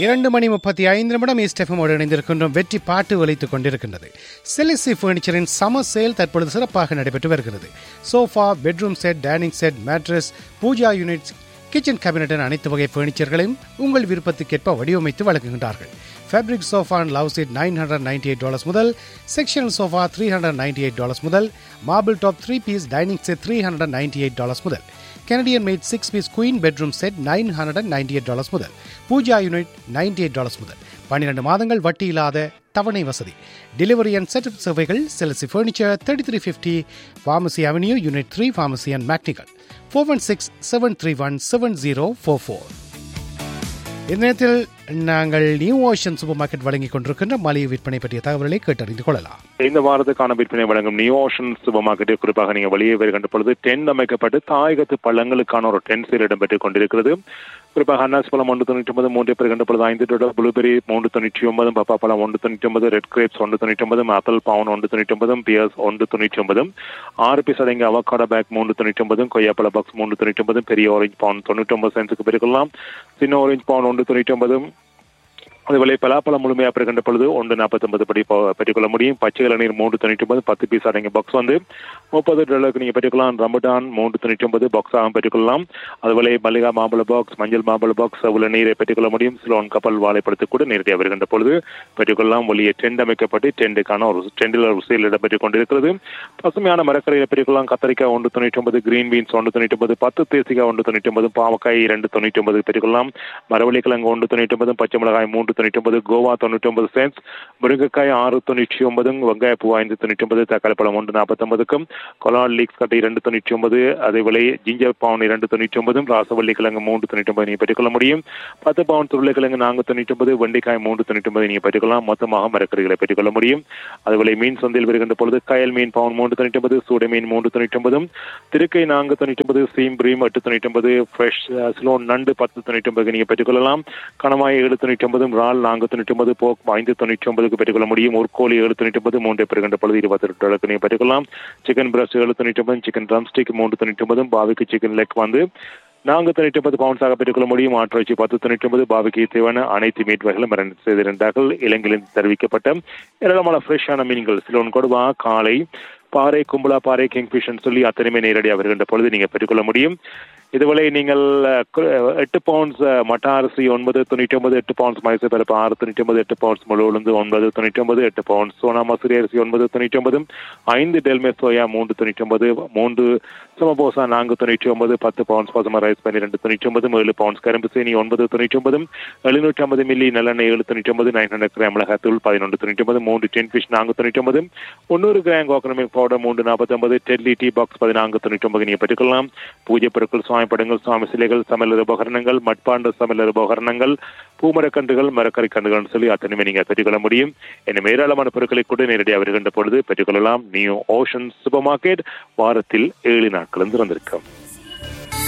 இரண்டு மணி முப்பத்தி ஐந்து நிமிடம் ஈஸ்டெஃபமோடு இணைந்திருக்கின்றோம் வெற்றி பாட்டு ஒலித்துக் கொண்டிருக்கின்றது செலிசி ஃபர்னிச்சரின் சம சேல் தற்பொழுது சிறப்பாக நடைபெற்று வருகிறது sofa bedroom set dining set mattress pooja units kitchen cabinet என அனைத்து வகை ஃபர்னிச்சர்களையும் உங்கள் விருப்பத்துக்கேற்ப வடிவமைத்து வழங்குகின்றார்கள் fabric sofa and love seat nine hundred ninety eight dollars முதல் sectional sofa three hundred ninety eight dollars முதல் marble top three piece dining set three hundred ninety eight dollars முதல் Canadian made six piece queen bedroom set nine hundred ninety eight dollars முதல் pooja unit ninety eight dollars முதல் பன்னிரண்டு மாதங்கள் வட்டி இல்லாத தவணை வசதி டெலிவரி அண்ட் செட்டப் சேவைகள் செலசி furniture thirty three fifty pharmacy avenue unit three pharmacy and McNicoll four one six seven three one seven zero four four இந்நேரத்தில் நாங்கள் நியூ ஓஷன் சூப்பர் மார்க்கெட் வழங்கிக் கொண்டிருக்கின்ற மளிகை விற்பனை பற்றிய தகவல்களை கேட்டறிந்து கொள்ளலாம் இந்த வாரத்துக்கான விற்பனை வழங்கும் நியூ ஓஷன் சூப்பர் மார்க்கெட்டில் குறிப்பாக நீங்க வெளியே வருகின்ற பொழுது டென்ட் அமைக்கப்பட்டு தாயகத்து பழங்களுக்கான ஒரு டென்ட் சேல் இடம்பெற்றுக் கொண்டிருக்கிறது குறிப்பாக அன்னாஸ் பழம் ஒன்று தொண்ணூற்றி ஒன்பது மூன்று பெறுகின்ற பொழுது ஐந்து டாலர் ப்ளூபெரி மூன்று தொண்ணூற்றி ஒன்பது பப்பா பழம் ஒன்று தொண்ணூற்றி ஒன்பது ரெட் கிரேப்ஸ் ஒன்று தொண்ணூற்றி ஒன்பது ஆப்பிள் பவுன் ஒன்று தொண்ணூற்றி ஒன்பதும் பியர்ஸ் ஒன்று தொண்ணூற்றி ஒன்பதும் ஆறு பீஸ் அடங்கிய அவக்காடோ பேக் மூன்று தொண்ணூற்றி ஒன்பதும் கொய்யாப்பழ பாக்ஸ் மூன்று தொண்ணூற்றி ஒன்பதும் பெரிய ஆரஞ்சு பவுன் தொண்ணூற்றி ஒன்பது சென்ஸுக்கு பெருக்கலாம் சின்ன ஆரஞ்சு பவுன் ஒன்று தொண்ணூற்றி ஒன்பதும் அதுவேளை பலாப்பழம் முழுமையாக பெறுகின்ற பொழுது ஒன்று நாற்பத்தொன்பது படி ப- பெற்றுக்கொள்ள முடியும் பச்சை இளநீர் மூன்று தொண்ணூற்றி ஒன்பது பத்து பீஸ் அடங்கிய பாக்ஸ் வந்து முப்பது டாலருக்கு நீங்கள் பெற்றுக்கலாம் ரம்படான் மூன்று தொண்ணூற்றி ஒன்பது பாக்ஸாக பெற்றுக்கொள்ளலாம் அதுவேளை மல்லிகா மாம்பழ பாக்ஸ் மஞ்சள் மாம்பழ பாக்ஸ் அவ்வளோ நீரை பெற்றுக்கொள்ள முடியும் சிலோன் கப்பல் வாழைப்படத்து கூட நேரடியாக வருகின்ற பொழுது பெற்றுக்கொள்ளலாம் வெளியே டெண்ட் அமைக்கப்பட்டு டெண்டுக்கான ஒரு டெண்டில் ஒரு சேல் இடம்பெற்றுக் கொண்டிருக்கிறது பசுமையான மரக்கரையில் பெற்றுக்கொள்ளலாம் கத்தரிக்காய் ஒன்று தொண்ணூற்றி ஒன்பது கிரீன் பீன்ஸ் ஒன்று தொண்ணூற்றி ஒன்பது பத்து தேசிக்காய் ஒன்று தொண்ணூற்றி ஒன்பது பாவக்காய் இரண்டு தொண்ணூற்றி ஒன்பது பெற்றுக்கொள்ளலாம் மரவள்ளி கிழங்கு ஒன்று தொண்ணூற்றி ஒன்பது பச்சை மிளகாய் மூன்று தொண்ணூற்றி ஒன்பது கோவா தொண்ணூற்றி ஒன்பது சென்ஸ் முருங்கைக்காய் ஆறு தொண்ணூற்றி ஒன்பதும் வெங்காயப்பூ ஐந்து தொண்ணூற்றி ஒன்பது தக்காளி பழம் ஒன்று நாற்பத்தொன்பதுக்கும் கொலால் லீக்ஸ் கட்டை இரண்டு தொண்ணூற்றி ஒன்பது அதே விலை ஜிஞ்சர் பவுன் இரண்டு தொண்ணூற்றி ஒன்பதும் ராசவள்ளி கிழங்கு மூன்று தொண்ணூற்றி ஒன்பது நீங்கள் பெற்றுக்கொள்ள முடியும் பத்து பவுன் துருளைக்கிழங்கு நான்கு தொண்ணூற்றி ஒன்பது வெண்டைக்காய் மூன்று தொண்ணூற்றி ஒன்பது நீங்கள் பெற்றுக்கொள்ளலாம் மொத்தமாக மரக்கறிகளை பெற்றுக்கொள்ள முடியும் அதுபோல மீன் சந்தையில் வருகின்ற பொழுது கயல் மீன் பவுன் மூன்று தொண்ணூற்றி ஒன்பது சூடை மீன் மூன்று தொண்ணூற்றி ஒன்பதும் திருக்கை நான்கு தொண்ணூற்றி ஒன்பது சீம் பிரீம் எட்டு தொண்ணூற்றி ஒன்பது ஃப்ரெஷ் ஸ்லோன் நண்டு பத்து தொண்ணூற்றி ஒன்பது நீங்கள் பெற்றுக்கொள்ளலாம் கணமாய் ஏழு தொண்ணூற்றி ஒன்பதும் ரால் நான்கு தொண்ணூற்றி ஒன்பது போக் ஐந்து தொண்ணூற்றி ஒன்பதுக்கு பெற்றுக்கொள்ள முடியும் ஒரு கோழி ஏழு தொண்ணூற்றி ஒன்பது மூன்று பெறுகின்ற பொழுது இருபத்தி ரெண்டு டாலருக்கு நீங்கள் பெற்றுக்கொள்ளலாம் சிக்கன் பிரஸ்ட் ஏழு தொண்ணூற்றி ஒன்பது சிக்கன் ட்ரம் ஸ்டிக் மூன்று தொண்ணூற்றி ஒன்பதும் பாவிக்கு சிக்கன் லெக் வந்து நான்கு தொண்ணூற்றி ஒன்பது பவுன்ஸாக பெற்றுக்கொள்ள முடியும் ஆட்டிறைச்சி பத்து தொண்ணூற்றி ஒன்பது பாவிக்கு தேவையான அனைத்து மீட் வகைகளும் மரணம் செய்திருந்தார்கள் இலங்கையில் தெரிவிக்கப்பட்ட ஏராளமான ஃப்ரெஷ்ஷான மீன்கள் சிலோன் கொடுவா காலை பாறை கும்பலா பாறை கிங்ஃபிஷன் சொல்லி அத்தனையுமே நேரடியாக வருகின்ற பொழுது நீங்கள் பெற்றுக்கொள்ள முடியும் இதுவரை நீங்கள் அஹ், கு- எட்டு பவுண்ட்ஸ் அஹ், மட்ட அரிசி ஒன்பது தொண்ணூற்றி ஒன்பது எட்டு பவுண்ட்ஸ் மைசூர் பருப்பு ஆறு தொண்ணூற்றி ஒன்பது எட்டு பவுண்ட்ஸ் முழு உளுந்து ஒன்பது தொண்ணூற்றி ஒன்பது எட்டு பவுண்ட்ஸ் சோனா மசூரி அரிசி ஒன்பது தொண்ணூற்றி ஒன்பது ஐந்து டெல்மே சோயா மூன்று தொண்ணூற்றி ஒன்பது மூன்று சமபோசா நான்கு தொண்ணூற்றி ஒன்பது பத்து பவுண்ட்ஸ் பசும ரைஸ் பன்னிரெண்டு தொண்ணூற்றி ஒன்பது ஏழு பவுண்ட்ஸ் கரும்பு சீனி ஒன்பது தொண்ணூற்றி ஒன்பது எழுநூற்றி ஐம்பது மில்லி நல்லெண்ணெய் ஏழு தொண்ணூற்றி ஒன்பது நைன் ஹண்ட்ரட் கிராம் மிளகாத்தூள் பதினொன்று தொண்ணூற்றி ஒன்பது மூன்று டென் ஃபிஷ் நான்கு தொண்ணூற்றி ஒன்பது முந்நூறு கிராம் கோகனமிக் பவுடர் மூன்று நாற்பத்தொன்பது டெல்லி டீ பாக்ஸ் பதினான்கு தொண்ணூற்றி ஒன்பது நீங்கள் பெற்றுக்கொள்ளலாம் பூஜை பொருட்கள் சுவாமி படங்கள் சுவாமி சிலைகள் சமையல் உபகரணங்கள் மட்பாண்ட சமையல் உபகரணங்கள் பூமரக்கன்றுகள் மரக்கறி கன்றுகள் சொல்லி அத்தனையுமே நீங்கள் பெற்றுக்கொள்ள முடியும் இன்னும் ஏராளமான பொருட்களை கூட நேரடியாக வருகின்ற பொழுது பெற்றுக்கொள்ளலாம் நியூ ஓஷன் சூப்பர் மார்க்கெட் வாரத்தில் ஏழு நாட்களும் திறந்திருக்கும்